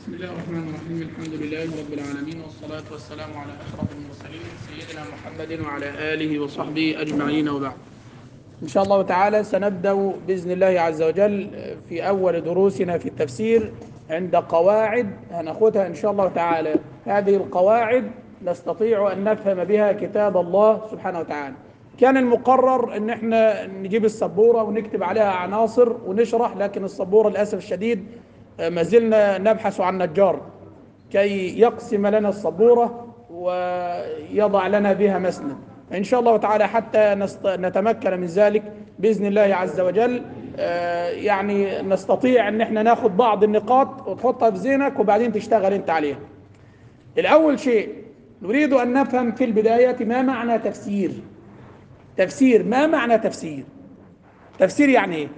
بسم الله الرحمن الرحيم الحمد لله رب العالمين والصلاة والسلام على أشرف المرسلين سيدنا محمد وعلى آله وصحبه أجمعين وبعد إن شاء الله تعالى سنبدأ بإذن الله عز وجل في أول دروسنا في التفسير عند قواعد هناخدها إن شاء الله تعالى هذه القواعد نستطيع أن نفهم بها كتاب الله سبحانه وتعالى كان المقرر ان احنا نجيب السبوره ونكتب عليها عناصر ونشرح لكن السبوره للاسف الشديد ما زلنا نبحث عن نجار كي يقسم لنا السبوره ويضع لنا بها مسند ان شاء الله تعالى حتى نست... نتمكن من ذلك باذن الله عز وجل يعني نستطيع ان احنا ناخد بعض النقاط وتحطها في ذهنك وبعدين تشتغل انت عليها الاول شيء نريد ان نفهم في البدايه ما معنى تفسير تفسير ما معنى تفسير تفسير يعني ايه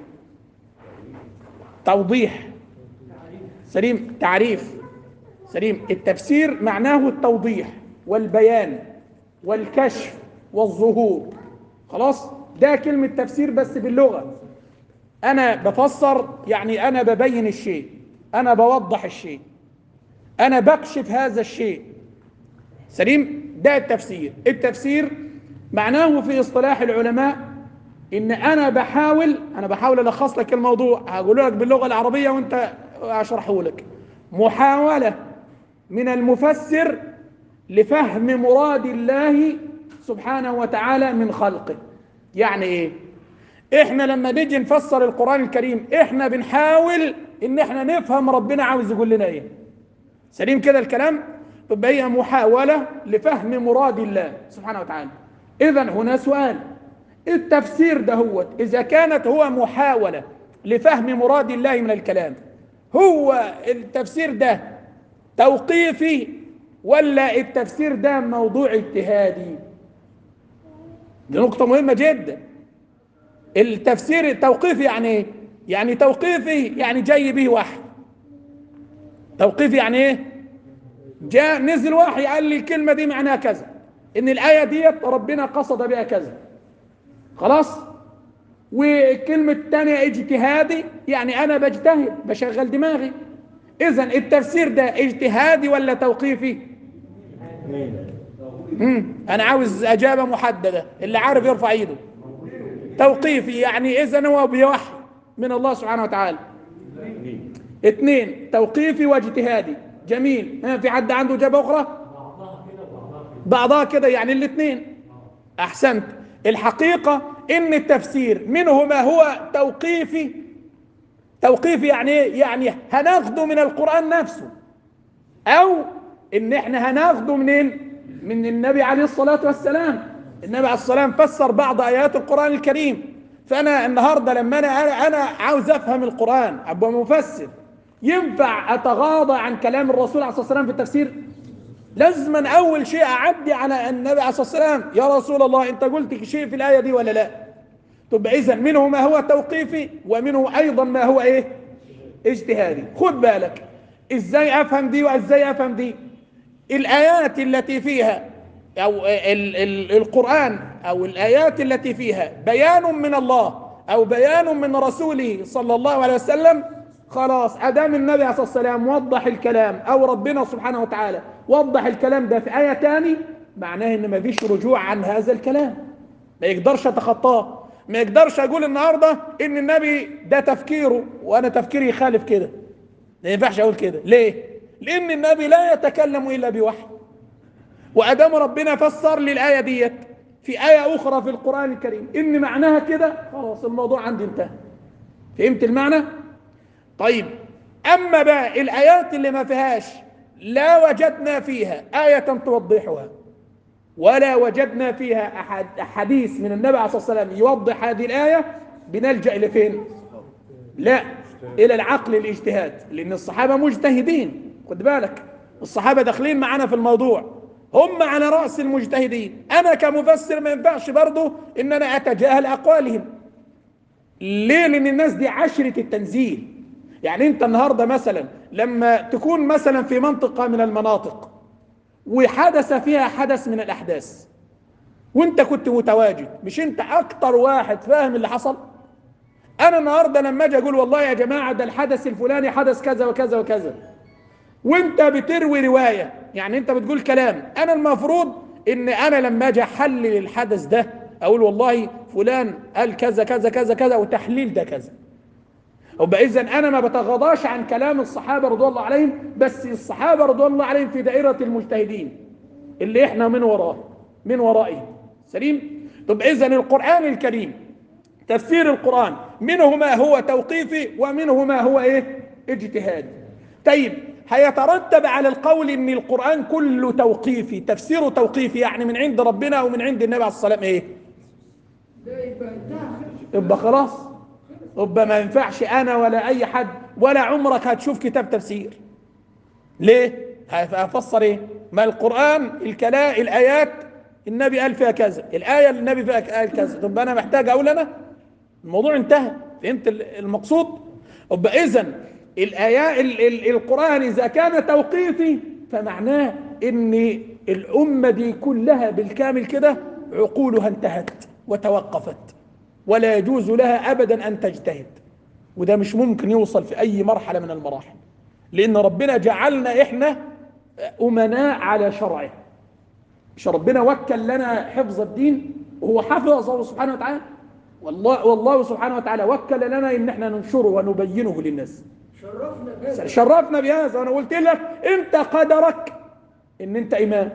توضيح سليم تعريف سليم التفسير معناه التوضيح والبيان والكشف والظهور خلاص ده كلمة تفسير بس باللغة أنا بفسر يعني أنا ببين الشيء أنا بوضح الشيء أنا بكشف هذا الشيء سليم ده التفسير التفسير معناه في اصطلاح العلماء ان انا بحاول انا بحاول الخص لك الموضوع هقول لك باللغه العربيه وانت اشرحه لك محاوله من المفسر لفهم مراد الله سبحانه وتعالى من خلقه يعني ايه احنا لما نيجي نفسر القران الكريم احنا بنحاول ان احنا نفهم ربنا عاوز يقول لنا ايه سليم كده الكلام تبقى هي محاوله لفهم مراد الله سبحانه وتعالى إذا هنا سؤال التفسير ده هو إذا كانت هو محاولة لفهم مراد الله من الكلام هو التفسير ده توقيفي ولا التفسير ده موضوع اجتهادي دي نقطة مهمة جدا التفسير التوقيفي يعني ايه يعني توقيفي يعني جاي به وحي توقيفي يعني ايه جاء نزل وحي قال لي الكلمة دي معناها كذا ان الايه ديت ربنا قصد بها كذا خلاص والكلمه الثانيه اجتهادي يعني انا بجتهد بشغل دماغي اذا التفسير ده اجتهادي ولا توقيفي مم. انا عاوز اجابه محدده اللي عارف يرفع ايده توقيفي يعني اذا هو بوحي من الله سبحانه وتعالى اثنين توقيفي واجتهادي جميل ها في حد عنده اجابه اخرى بعضها كده يعني الاثنين احسنت الحقيقة ان التفسير منه ما هو توقيفي توقيفي يعني ايه يعني هناخده من القرآن نفسه او ان احنا هناخده منين من النبي عليه الصلاة والسلام النبي عليه الصلاة والسلام فسر بعض ايات القرآن الكريم فانا النهاردة لما انا انا عاوز افهم القرآن ابقى مفسر ينفع اتغاضى عن كلام الرسول عليه الصلاة والسلام في التفسير لازما اول شيء اعدي على النبي عليه الصلاه والسلام يا رسول الله انت قلت شيء في الايه دي ولا لا طب اذا منه ما هو توقيفي ومنه ايضا ما هو ايه اجتهادي خد بالك ازاي افهم دي وازاي افهم دي الايات التي فيها او ال ال القران او الايات التي فيها بيان من الله او بيان من رسوله صلى الله عليه وسلم خلاص ادام النبي عليه الصلاه والسلام وضح الكلام او ربنا سبحانه وتعالى وضح الكلام ده في ايه تاني معناه ان مفيش رجوع عن هذا الكلام ما يقدرش اتخطاه ما يقدرش اقول النهارده ان النبي ده تفكيره وانا تفكيري يخالف كده ما ينفعش اقول كده ليه لان النبي لا يتكلم الا بوحي وادام ربنا فسر لي الايه ديت في ايه اخرى في القران الكريم ان معناها كده خلاص الموضوع عندي انتهى فهمت المعنى طيب اما بقى الايات اللي ما فيهاش لا وجدنا فيها آية توضحها ولا وجدنا فيها أحد حديث من النبي عليه الصلاة والسلام يوضح هذه الآية بنلجأ إلى فين لا إلى العقل الاجتهاد لأن الصحابة مجتهدين خد بالك الصحابة داخلين معنا في الموضوع هم على رأس المجتهدين أنا كمفسر ما ينفعش برضه إن أنا أتجاهل أقوالهم ليه لأن الناس دي عشرة التنزيل يعني انت النهارده مثلا لما تكون مثلا في منطقه من المناطق وحدث فيها حدث من الاحداث وانت كنت متواجد مش انت اكتر واحد فاهم اللي حصل انا النهارده لما اجي اقول والله يا جماعه ده الحدث الفلاني حدث كذا وكذا وكذا وانت بتروي روايه يعني انت بتقول كلام انا المفروض ان انا لما اجي احلل الحدث ده اقول والله فلان قال كذا كذا كذا كذا وتحليل ده كذا يبقى اذا انا ما بتغاضاش عن كلام الصحابه رضوان الله عليهم بس الصحابه رضوان الله عليهم في دائره المجتهدين اللي احنا من وراه من ورائهم سليم طب اذا القران الكريم تفسير القران منه ما هو توقيفي ومنه ما هو ايه اجتهادي طيب هيترتب على القول ان القران كله توقيفي تفسيره توقيفي يعني من عند ربنا او من عند النبي عليه الصلاه والسلام ايه ده يبقى انتهى يبقى خلاص يبقى ما ينفعش انا ولا اي حد ولا عمرك هتشوف كتاب تفسير ليه هفسر ايه ما القران الكلام الايات النبي قال فيها كذا الايه اللي النبي فيها قال كذا طب انا محتاج اقول انا الموضوع انتهى فهمت المقصود يبقى اذا الايات ال- ال- القران اذا كان توقيفي فمعناه ان الامه دي كلها بالكامل كده عقولها انتهت وتوقفت ولا يجوز لها ابدا ان تجتهد وده مش ممكن يوصل في اي مرحله من المراحل لان ربنا جعلنا احنا امناء على شرعه مش ربنا وكل لنا حفظ الدين وهو حفظه سبحانه وتعالى والله والله سبحانه وتعالى وكل لنا ان احنا ننشره ونبينه للناس شرفنا بهذا شرفنا بهذا وانا قلت لك انت قدرك ان انت امام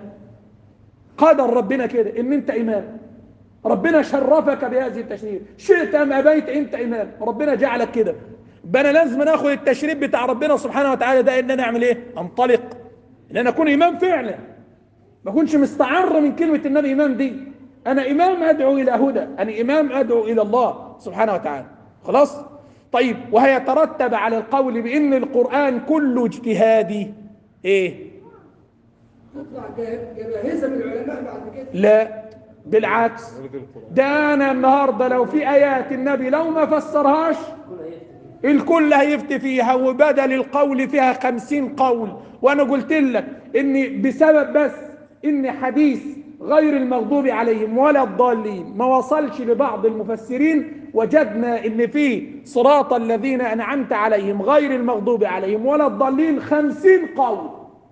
قدر ربنا كده ان انت امام ربنا شرفك بهذه التشريف شئت ام ابيت انت امام ربنا جعلك كده يبقى انا لازم ناخد التشريف بتاع ربنا سبحانه وتعالى ده ان انا اعمل ايه انطلق ان انا اكون امام فعلا ما اكونش مستعر من كلمه النبي امام دي انا امام ادعو الى هدى انا امام ادعو الى الله سبحانه وتعالى خلاص طيب وهيترتب على القول بان القران كله اجتهادي ايه تطلع جاه- جباهزه من العلماء بعد كده لا بالعكس ده انا النهارده لو في ايات النبي لو ما فسرهاش الكل هيفتي فيها وبدل القول فيها خمسين قول وانا قلت لك ان بسبب بس ان حديث غير المغضوب عليهم ولا الضالين ما وصلش لبعض المفسرين وجدنا ان في صراط الذين انعمت عليهم غير المغضوب عليهم ولا الضالين خمسين قول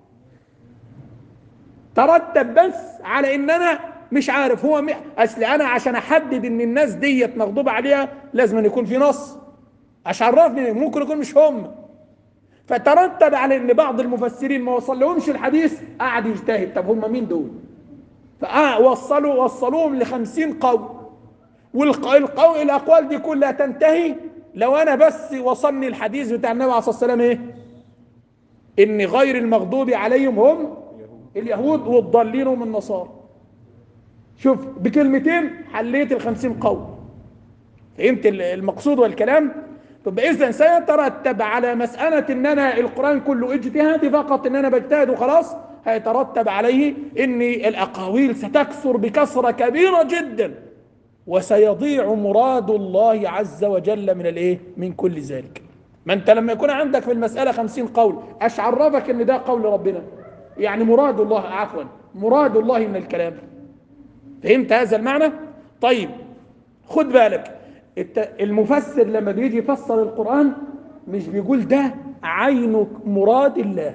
ترتب بس على ان انا مش عارف هو م... اصل انا عشان احدد ان الناس ديت مغضوب عليها لازم أن يكون في نص عشان عرفني ممكن يكون مش هم فترتب على ان بعض المفسرين ما وصل لهمش الحديث قعد يجتهد طب هم مين دول فوصلوا وصلوهم لخمسين قول والقول الاقوال دي كلها تنتهي لو انا بس وصلني الحديث بتاع النبي عليه الصلاه والسلام ايه ان غير المغضوب عليهم هم اليهود والضالين هم النصارى شوف بكلمتين حليت الخمسين قول فهمت المقصود والكلام طب اذا سيترتب على مساله ان انا القران كله اجتهادي فقط ان انا بجتهد وخلاص هيترتب عليه ان الاقاويل ستكثر بكثره كبيره جدا وسيضيع مراد الله عز وجل من الايه من كل ذلك ما انت لما يكون عندك في المساله خمسين قول اش عرفك ان ده قول ربنا يعني مراد الله عفوا مراد الله من الكلام فهمت هذا المعنى طيب خد بالك الت- المفسر لما بيجي يفسر القرآن مش بيقول ده عين مراد الله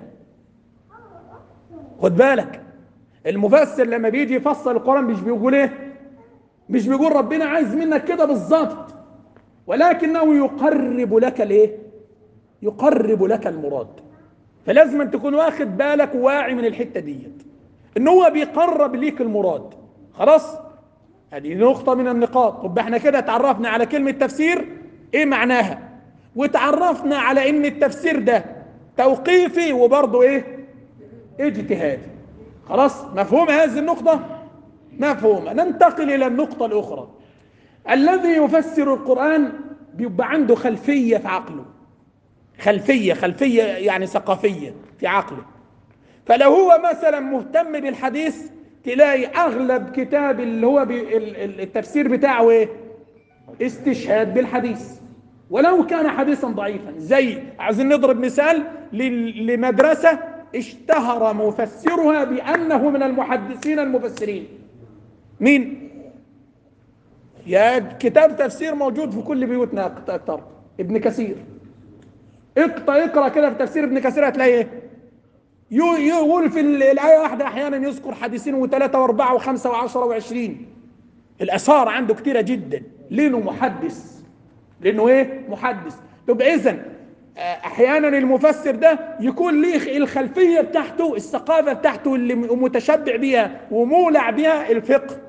خد بالك المفسر لما بيجي يفسر القرآن مش بيقول ايه مش بيقول ربنا عايز منك كده بالظبط ولكنه يقرب لك الايه يقرب لك المراد فلازم أن تكون واخد بالك وواعي من الحته ديت ان هو بيقرب ليك المراد خلاص هذه نقطه من النقاط طب احنا كده اتعرفنا على كلمه تفسير ايه معناها وتعرفنا على ان التفسير ده توقيفي وبرضه ايه اجتهادي خلاص مفهوم هذه النقطه مفهومه ننتقل الى النقطه الاخرى الذي يفسر القران بيبقى عنده خلفيه في عقله خلفيه خلفيه يعني ثقافيه في عقله فلو هو مثلا مهتم بالحديث تلاقي اغلب كتاب اللي هو بي ال- ال- التفسير بتاعه ايه استشهاد بالحديث ولو كان حديثا ضعيفا زي عايزين نضرب مثال لل- لمدرسه اشتهر مفسرها بانه من المحدثين المفسرين مين يا كتاب تفسير موجود في كل بيوتنا اكتر ابن كثير اقرا اقرا كده في تفسير ابن كثير هتلاقي ايه يو- يقول في ال- الآية واحدة أحيانا يذكر حديثين وثلاثة وأربعة وخمسة وعشرة وعشرين الآثار عنده كتيرة جدا لأنه محدث لأنه إيه؟ محدث طب إذا أحيانا المفسر ده يكون ليه الخلفية بتاعته الثقافة بتاعته اللي متشبع بيها ومولع بيها الفقه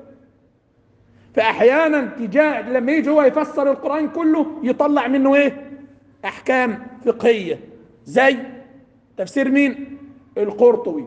فأحيانا تجاه لما يجي هو يفسر القرآن كله يطلع منه إيه؟ أحكام فقهية زي تفسير مين؟ القرطبي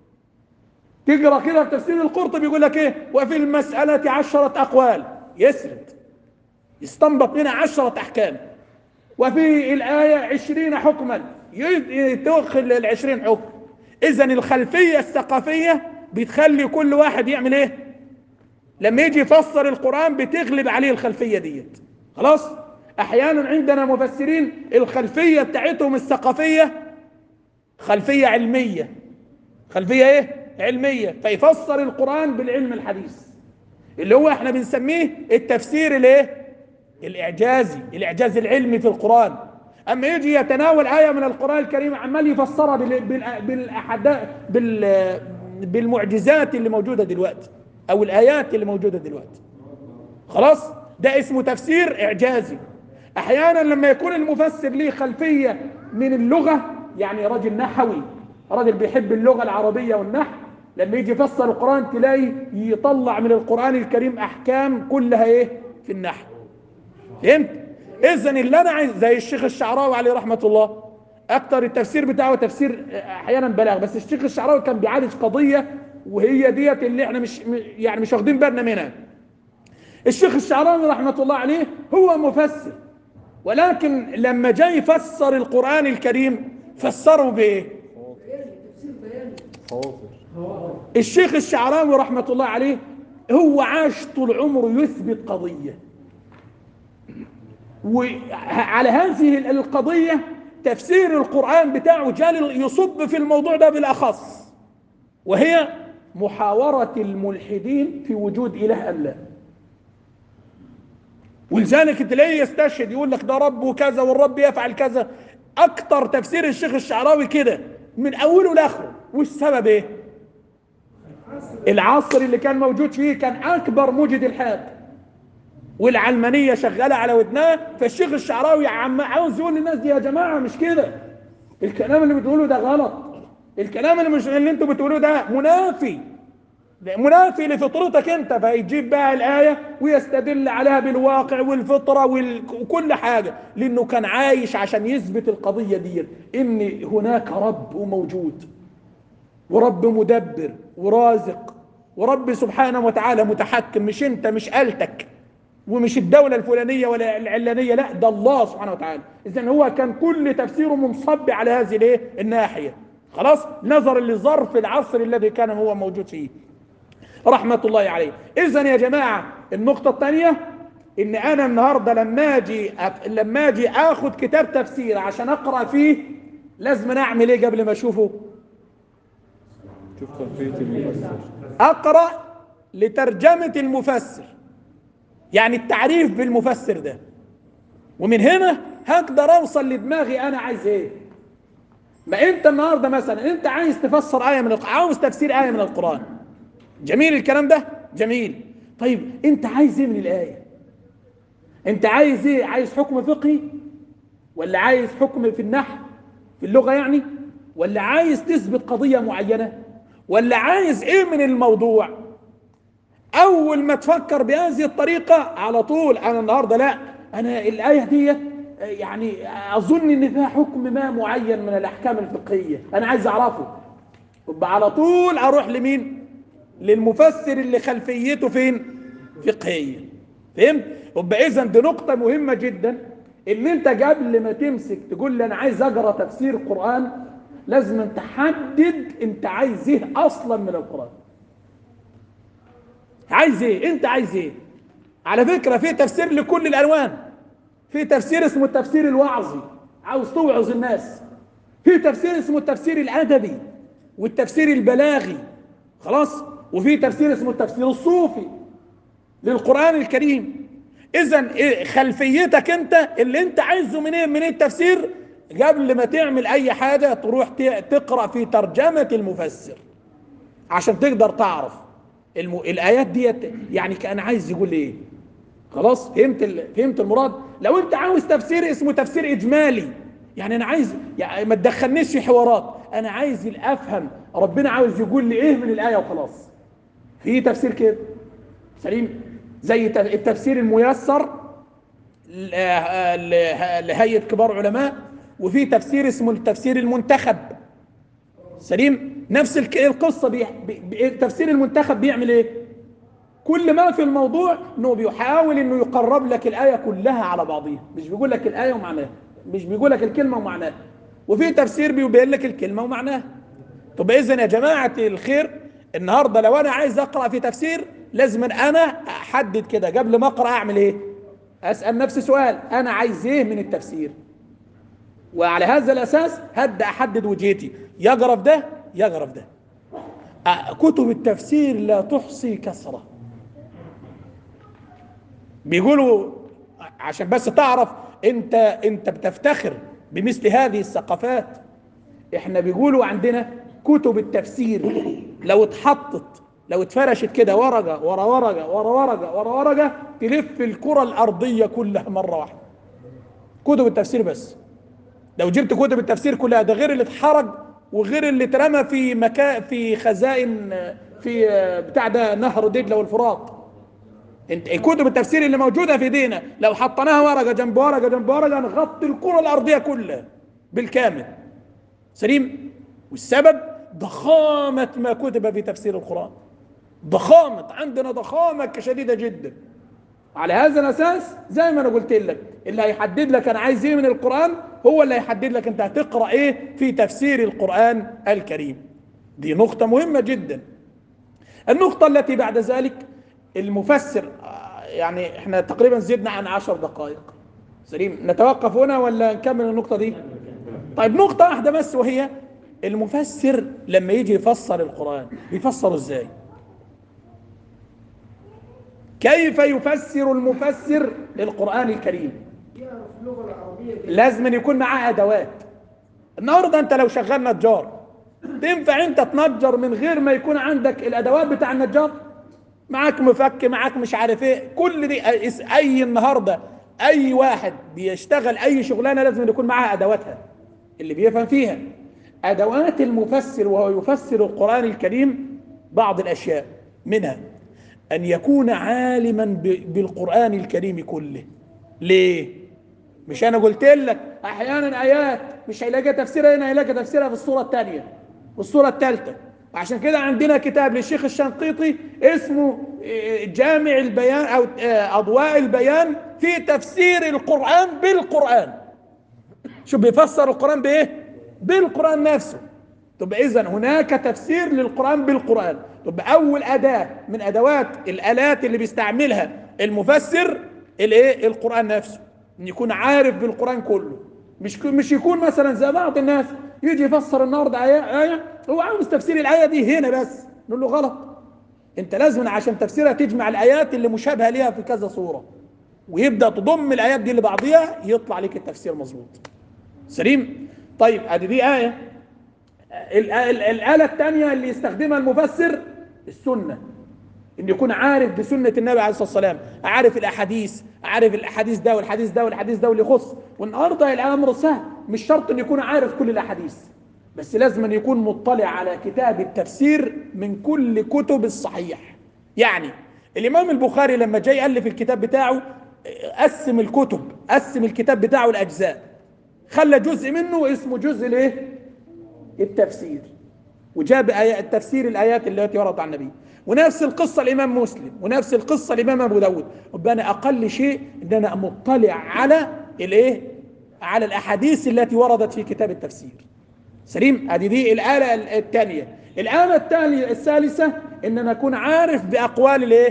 تقرا كده في تفسير القرطبي يقول لك ايه وفي المسألة عشرة أقوال يسرد يستنبط منها عشرة أحكام وفي الآية عشرين حكما يدخل العشرين حكم إذا الخلفية الثقافية بتخلي كل واحد يعمل ايه لما يجي يفسر القرآن بتغلب عليه الخلفية ديت خلاص أحيانا عندنا مفسرين الخلفية بتاعتهم الثقافية خلفية علمية خلفية ايه علمية فيفسر القرآن بالعلم الحديث اللي هو احنا بنسميه التفسير الايه الاعجازي الاعجاز العلمي في القرآن اما يجي يتناول آية من القرآن الكريم عمال يفسرها بال بال بالأحدا بال بالمعجزات اللي موجودة دلوقتي او الايات اللي موجودة دلوقتي خلاص ده اسمه تفسير اعجازي احيانا لما يكون المفسر ليه خلفية من اللغة يعني راجل نحوي راجل بيحب اللغة العربية والنحو لما يجي يفسر القرآن تلاقي يطلع من القرآن الكريم أحكام كلها إيه في النحو فهمت؟ إذا اللي أنا عايز زي الشيخ الشعراوي عليه رحمة الله أكتر التفسير بتاعه تفسير أحيانا بلاغ بس الشيخ الشعراوي كان بيعالج قضية وهي ديت اللي احنا مش يعني مش واخدين بالنا منها الشيخ الشعراوي رحمة الله عليه هو مفسر ولكن لما جاي يفسر القرآن الكريم فسره بإيه؟ بياني تفسير بياني خاطر الشيخ الشعراوي رحمة الله عليه هو عاش طول عمره يثبت قضية وعلى هذه القضية تفسير القرآن بتاعه جال يصب في الموضوع ده بالأخص وهي محاورة الملحدين في وجود إله أم لا ولذلك تلاقيه يستشهد يقول لك ده رب وكذا والرب يفعل كذا أكتر تفسير الشيخ الشعراوي كده من أوله لآخره والسبب إيه؟ العصر اللي كان موجود فيه كان اكبر موجة الحاد والعلمانيه شغاله على ودنها فالشيخ الشعراوي عم عاوز يقول للناس دي يا جماعه مش كده الكلام اللي بتقوله ده غلط الكلام اللي مش اللي انتوا بتقولوه ده منافي ده منافي لفطرتك انت فيجيب بقى الايه ويستدل عليها بالواقع والفطره وال- وكل حاجه لانه كان عايش عشان يثبت القضيه دي ان هناك رب وموجود ورب مدبر ورازق ورب سبحانه وتعالى متحكم مش انت مش آلتك ومش الدولة الفلانية ولا العلانية لا ده الله سبحانه وتعالى إذن هو كان كل تفسيره منصب على هذه الايه الناحية خلاص نظرا لظرف العصر الذي كان هو موجود فيه رحمة الله عليه إذن يا جماعة النقطة الثانية إن أنا النهاردة لما أجي أف... لما أجي آخد كتاب تفسير عشان أقرأ فيه لازم أنا أعمل إيه قبل ما أشوفه شوف خلفية المفسر اقرا لترجمه المفسر يعني التعريف بالمفسر ده ومن هنا هقدر اوصل لدماغي انا عايز ايه ما انت النهارده مثلا انت عايز تفسر ايه من القران عاوز تفسير ايه من القران جميل الكلام ده جميل طيب انت عايز ايه من الايه انت عايز ايه عايز حكم فقهي ولا عايز حكم في النحو في اللغه يعني ولا عايز تثبت قضيه معينه ولا عايز ايه من الموضوع اول ما تفكر بهذه الطريقه على طول انا النهارده لا انا الايه ديت يعني اظن ان فيها حكم ما معين من الاحكام الفقهيه انا عايز اعرفه يبقى على طول اروح لمين للمفسر اللي خلفيته فين فقهيه فهمت يبقى اذا دي نقطه مهمه جدا ان انت قبل ما تمسك تقول لي انا عايز اقرا تفسير القران لازم تحدد انت عايز ايه اصلا من القران عايز ايه انت عايز ايه على فكره في تفسير لكل الالوان في تفسير اسمه التفسير الوعظي عاوز توعظ الناس في تفسير اسمه التفسير الادبي والتفسير البلاغي خلاص وفي تفسير اسمه التفسير الصوفي للقران الكريم اذا خلفيتك انت اللي انت عايزه من ايه من التفسير قبل ما تعمل اي حاجه تروح ت- تقرا في ترجمه المفسر عشان تقدر تعرف الم... الايات ديت يعني كان عايز يقول ايه خلاص فهمت ال... فهمت المراد لو انت عاوز تفسير اسمه تفسير اجمالي يعني انا عايز يعني ما تدخلنيش في حوارات انا عايز افهم ربنا عاوز يقول لي ايه من الايه وخلاص في تفسير كده سليم زي ت- التفسير الميسر ل- آه، ل- لهيئه كبار علماء وفي تفسير اسمه التفسير المنتخب سليم نفس الك- القصه بي... بي... بي... التفسير المنتخب بيعمل ايه كل ما في الموضوع انه بيحاول انه يقرب لك الايه كلها على بعضيها مش بيقول لك الايه ومعناها مش بيقول لك الكلمه ومعناها وفي تفسير بيبين لك الكلمه ومعناها طب اذا يا جماعه الخير النهارده لو انا عايز اقرا في تفسير لازم انا احدد كده قبل ما اقرا اعمل ايه اسال نفسي سؤال انا عايز ايه من التفسير وعلى هذا الاساس هبدا احدد وجهتي يقرا في ده يقرا في ده أ- كتب التفسير لا تحصي كثره بيقولوا عشان بس تعرف انت انت بتفتخر بمثل هذه الثقافات احنا بيقولوا عندنا كتب التفسير لو اتحطت لو اتفرشت كده ورقه ورا ورقه ورا ورقه ورا ورقه تلف الكره الارضيه كلها مره واحده كتب التفسير بس لو جبت كتب التفسير كلها ده غير اللي اتحرق وغير اللي اترمى في مكان في خزائن في بتاع ده نهر دجله والفرات انت كتب التفسير اللي موجوده في ايدينا لو حطيناها ورقه جنب ورقه جنب ورقه نغطي الكره الارضيه كلها بالكامل سليم والسبب ضخامه ما كتب في تفسير القران ضخامه عندنا ضخامه شديده جدا على هذا الاساس زي ما انا قلت لك اللي هيحدد لك انا عايز ايه من القران هو اللي هيحدد لك انت هتقرا ايه في تفسير القران الكريم دي نقطه مهمه جدا النقطه التي بعد ذلك المفسر آه، يعني احنا تقريبا زدنا عن عشر دقائق سليم نتوقف هنا ولا نكمل النقطه دي طيب نقطه واحده بس وهي المفسر لما يجي يفسر القران بيفسره ازاي كيف يفسر المفسر للقرآن الكريم يعرف اللغه العربيه دي لازم أن يكون معاه أدوات النهاردة أنت لو شغال نجار تنفع أنت تنجر من غير ما يكون عندك الأدوات بتاع النجار معاك مفك معاك مش عارف ايه كل دي أي- اي النهارده اي واحد بيشتغل اي شغلانه لازم أن يكون معاه ادواتها اللي بيفهم فيها ادوات المفسر وهو يفسر القران الكريم بعض الاشياء منها ان يكون عالما ب- بالقران الكريم كله ليه مش انا قلت لك احيانا ايات مش هيلاقي تفسيرها هنا هيلاقي تفسيرها في الصوره الثانيه والصوره الثالثه وعشان كده عندنا كتاب للشيخ الشنقيطي اسمه آه، جامع البيان او آه، اضواء البيان في تفسير القران بالقران شو بيفسر القرآن بإيه؟ بالقرآن نفسه طب إذا هناك تفسير للقرآن بالقرآن طب أول أداة من أدوات الآلات اللي بيستعملها المفسر الإيه؟ القرآن نفسه إن يكون عارف بالقرآن كله مش مش يكون مثلا زي بعض الناس يجي يفسر النهارده آية آية هو عاوز تفسير الآية دي هنا بس نقول له غلط أنت لازم عشان تفسيرها تجمع الآيات اللي مشابهة ليها في كذا صورة ويبدأ تضم الآيات دي لبعضها يطلع لك التفسير مظبوط سليم طيب ادي دي آية ال- ال- الآلة الثانية اللي يستخدمها المفسر السنة ان يكون عارف بسنة النبي عليه الصلاة والسلام عارف الأحاديث عارف الأحاديث ده والحديث ده والحديث ده واللي يخص والنهاردة الأمر سهل مش شرط ان يكون عارف كل الأحاديث بس لازم أن يكون مطلع على كتاب التفسير من كل كتب الصحيح يعني الإمام البخاري لما جاي يألف الكتاب بتاعه قسم الكتب قسم الكتاب بتاعه الأجزاء خلى جزء منه اسمه جزء الايه التفسير وجاب آيات تفسير الايات التي وردت عن النبي ونفس القصه الامام مسلم ونفس القصه الامام ابو داود يبقى انا اقل شيء ان انا مطلع على الايه على الاحاديث التي وردت في كتاب التفسير سليم ادي دي الاله الثانيه الاله الثانيه الثالثه ان انا اكون عارف باقوال الايه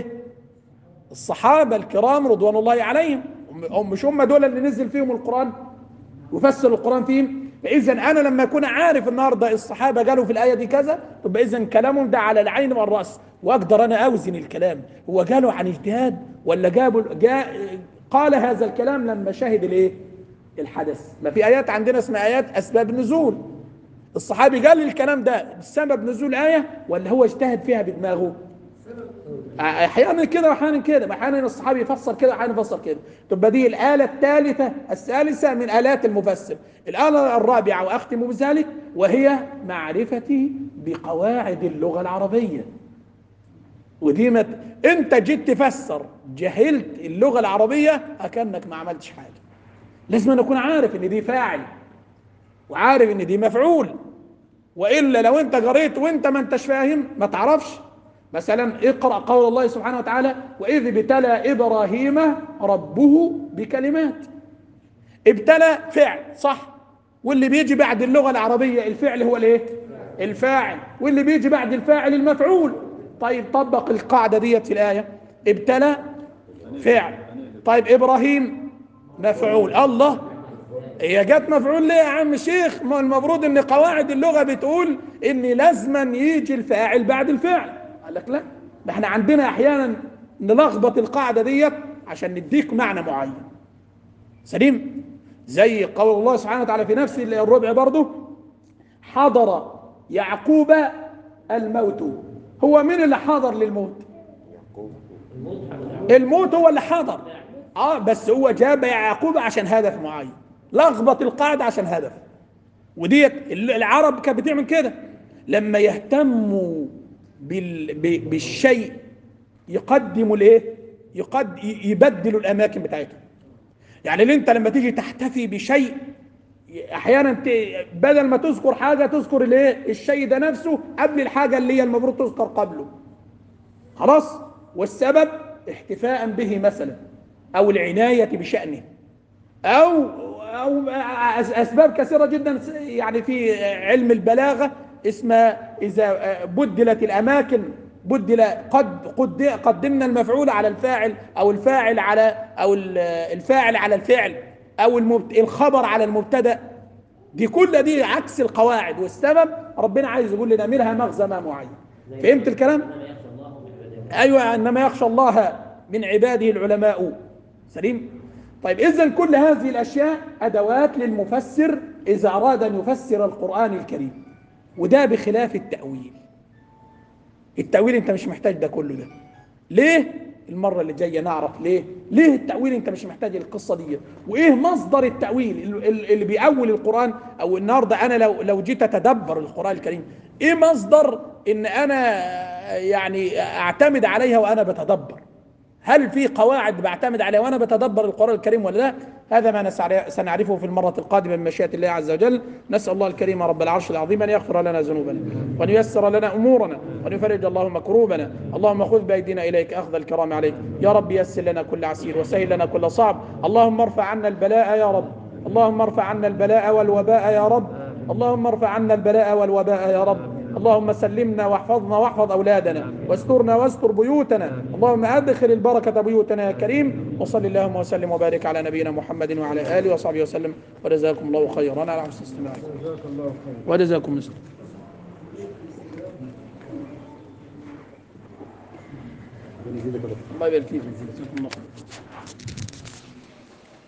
الصحابه الكرام رضوان الله عليهم هم مش هم دول اللي نزل فيهم القران وفسر القرآن فيهم فإذا أنا لما أكون عارف النهاردة الصحابة قالوا في الآية دي كذا طب إذا كلامهم ده على العين والرأس وأقدر أنا أوزن الكلام هو قالوا عن اجتهاد ولا جابوا جاء قال هذا الكلام لما شهد الإيه الحدث ما في ايات عندنا اسمها ايات اسباب النزول الصحابي قال لي الكلام ده سبب نزول ايه ولا هو اجتهد فيها بدماغه احيانا كده واحيانا كده احيانا الصحابي يفسر كده واحيانا يفسر كده تبقى دي الاله الثالثه الثالثه من الات المفسر الاله الرابعه واختم بذلك وهي معرفتي بقواعد اللغه العربيه ودي مت... انت جيت تفسر جهلت اللغه العربيه اكنك ما عملتش حاجه لازم أن اكون عارف ان دي فاعل وعارف ان دي مفعول والا لو انت قريت وانت ما انتش فاهم ما تعرفش مثلا اقرا قول الله سبحانه وتعالى واذ ابتلى ابراهيم ربه بكلمات ابتلى فعل صح واللي بيجي بعد اللغه العربيه الفعل هو الايه الفاعل واللي بيجي بعد الفاعل المفعول طيب طبق القاعده ديت في الايه ابتلى فعل طيب ابراهيم مفعول الله هي جت مفعول ليه يا عم شيخ ما المفروض ان قواعد اللغه بتقول ان لازما يجي الفاعل بعد الفعل قال لك لا ده احنا عندنا احيانا نلخبط القاعده ديت عشان نديك معنى معين سليم زي قول الله سبحانه وتعالى في نفس الربع برضه حضر يعقوب الموت هو مين اللي حضر للموت الموت هو اللي حضر اه بس هو جاب يعقوب عشان هدف معين لخبط القاعده عشان هدف وديت العرب كانت بتعمل كده لما يهتموا بال... ب... بالشيء يقدموا الايه يقد يبدلوا الاماكن بتاعتهم يعني اللي انت لما تيجي تحتفي بشيء احيانا ت... بدل ما تذكر حاجه تذكر الايه الشيء ده نفسه قبل الحاجه اللي هي المفروض تذكر قبله خلاص والسبب احتفاء به مثلا او العنايه بشانه او او اسباب كثيره جدا يعني في علم البلاغه اسمها اذا بدلت الاماكن بدل قد قد قدمنا المفعول على الفاعل او الفاعل على او الفاعل على الفعل او الخبر على المبتدا دي كل دي عكس القواعد والسبب ربنا عايز يقول لنا منها مغزى ما معين فهمت الكلام ايوه انما يخشى الله من عباده العلماء سليم طيب اذا كل هذه الاشياء ادوات للمفسر اذا اراد ان يفسر القران الكريم وده بخلاف التاويل التاويل انت مش محتاج ده كله ده ليه المره اللي جايه نعرف ليه ليه التاويل انت مش محتاج القصه دي وايه مصدر التاويل اللي بيأول القران او النهارده انا لو لو جيت اتدبر القران الكريم ايه مصدر ان انا يعني اعتمد عليها وانا بتدبر هل في قواعد بعتمد عليها وانا بتدبر القران الكريم ولا لا؟ هذا ما سنعرفه في المره القادمه من مشيئه الله عز وجل، نسال الله الكريم رب العرش العظيم ان يغفر لنا ذنوبنا وان ييسر لنا امورنا وان يفرج اللهم كروبنا، اللهم خذ بايدينا اليك اخذ الكرام عليك، يا رب يسر لنا كل عسير وسهل لنا كل صعب، اللهم ارفع عنا البلاء يا رب، اللهم ارفع عنا البلاء والوباء يا رب، اللهم ارفع عنا البلاء والوباء يا رب، اللهم سلمنا واحفظنا واحفظ أولادنا واسترنا واستر بيوتنا اللهم أدخل البركة بيوتنا يا كريم وصل اللهم وسلم وبارك على نبينا محمد وعلى آله وصحبه وسلم وجزاكم الله خيرا على حسن استماعكم جزاك الله خير وجزاكم مثل الله يبارك فيك جزاكم الله خير